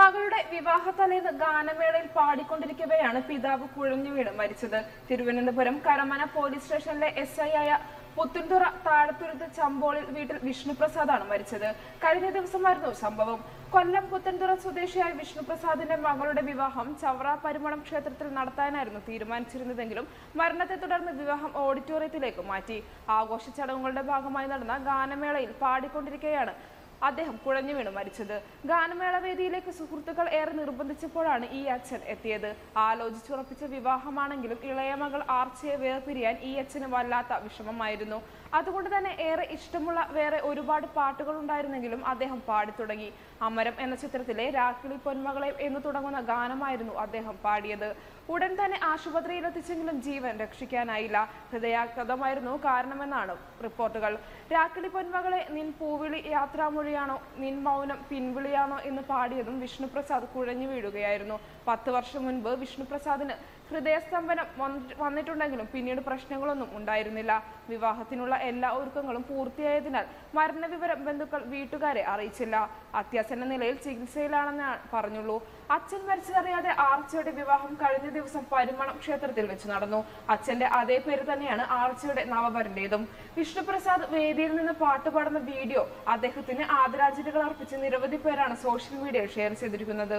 മകളുടെ വിവാഹ തലേന്ന് ഗാനമേളയിൽ പാടിക്കൊണ്ടിരിക്കവെയാണ് പിതാവ് കുഴഞ്ഞു വീണ് മരിച്ചത് തിരുവനന്തപുരം കരമന പോലീസ് സ്റ്റേഷനിലെ എസ് ഐ ആയ പുത്തുൻതുറ താഴത്തുരുത്ത് ചമ്പോളിൽ വീട്ടിൽ വിഷ്ണുപ്രസാദാണ് മരിച്ചത് കഴിഞ്ഞ ദിവസമായിരുന്നു സംഭവം കൊല്ലം പുത്തൻതുറ സ്വദേശിയായ വിഷ്ണുപ്രസാദിന്റെ മകളുടെ വിവാഹം ചവറ പരിമളം ക്ഷേത്രത്തിൽ നടത്താനായിരുന്നു തീരുമാനിച്ചിരുന്നതെങ്കിലും മരണത്തെ തുടർന്ന് വിവാഹം ഓഡിറ്റോറിയത്തിലേക്ക് മാറ്റി ആഘോഷ ചടങ്ങുകളുടെ ഭാഗമായി നടന്ന ഗാനമേളയിൽ പാടിക്കൊണ്ടിരിക്കെയാണ് അദ്ദേഹം കുഴഞ്ഞു വീണ് മരിച്ചത് ഗാനമേള വേദിയിലേക്ക് സുഹൃത്തുക്കൾ ഏറെ നിർബന്ധിച്ചപ്പോഴാണ് ഈ അച്ഛൻ എത്തിയത് ആലോചിച്ചുറപ്പിച്ച വിവാഹമാണെങ്കിലും ഇളയ മകൾ ആർച്ചയെ വേർപിരിയാൻ ഈ അച്ഛന് വല്ലാത്ത വിഷമമായിരുന്നു അതുകൊണ്ട് തന്നെ ഏറെ ഇഷ്ടമുള്ള വേറെ ഒരുപാട് പാട്ടുകൾ ഉണ്ടായിരുന്നെങ്കിലും അദ്ദേഹം പാടി തുടങ്ങി അമരം എന്ന ചിത്രത്തിലെ രാക്കിളി പൊന്മകളെ എന്ന് തുടങ്ങുന്ന ഗാനമായിരുന്നു അദ്ദേഹം പാടിയത് ഉടൻ തന്നെ ആശുപത്രിയിൽ എത്തിച്ചെങ്കിലും ജീവൻ രക്ഷിക്കാനായില്ല ഹൃദയാഘാതമായിരുന്നു കാരണമെന്നാണ് റിപ്പോർട്ടുകൾ രാക്കിളി പൊന്മകളെ നിൻ പൂവിളി യാത്രാമൊഴിയാണോ നിൻ മൗനം പിൻവിളിയാണോ എന്ന് പാടിയതും വിഷ്ണുപ്രസാദ് കുഴഞ്ഞു വീഴുകയായിരുന്നു പത്ത് വർഷം മുൻപ് വിഷ്ണുപ്രസാദിന് ഹൃദയസ്തംഭനം വന്നിട്ട് വന്നിട്ടുണ്ടെങ്കിലും പിന്നീട് പ്രശ്നങ്ങളൊന്നും ഉണ്ടായിരുന്നില്ല വിവാഹത്തിനുള്ള എല്ലാ ഒരുക്കങ്ങളും പൂർത്തിയായതിനാൽ മരണവിവരം ബന്ധുക്കൾ വീട്ടുകാരെ അറിയിച്ചില്ല അത്യാസന്ന നിലയിൽ ചികിത്സയിലാണെന്ന് പറഞ്ഞുള്ളൂ അച്ഛൻ മരിച്ചതറിയാതെ ആർച്ചയുടെ വിവാഹം കഴിഞ്ഞ ദിവസം പരിമളം ക്ഷേത്രത്തിൽ വെച്ച് നടന്നു അച്ഛന്റെ അതേ പേര് തന്നെയാണ് ആർച്ചയുടെ നവവരന്റേതും വിഷ്ണുപ്രസാദ് വേദിയിൽ നിന്ന് പാട്ടുപാടുന്ന വീഡിയോ അദ്ദേഹത്തിന് ആദരാഞ്ജലികൾ അർപ്പിച്ച് നിരവധി പേരാണ് സോഷ്യൽ മീഡിയയിൽ ഷെയർ ചെയ്തിരിക്കുന്നത്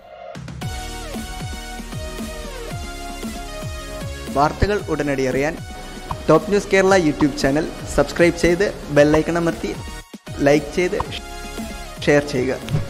വാർത്തകൾ ഉടനടി അറിയാൻ top news Kerala YouTube channel subscribe ചെയ്ത് ബെല്ലൈക്കൺ അമർത്തി ലൈക്ക് ചെയ്ത് ഷെയർ ചെയ്യുക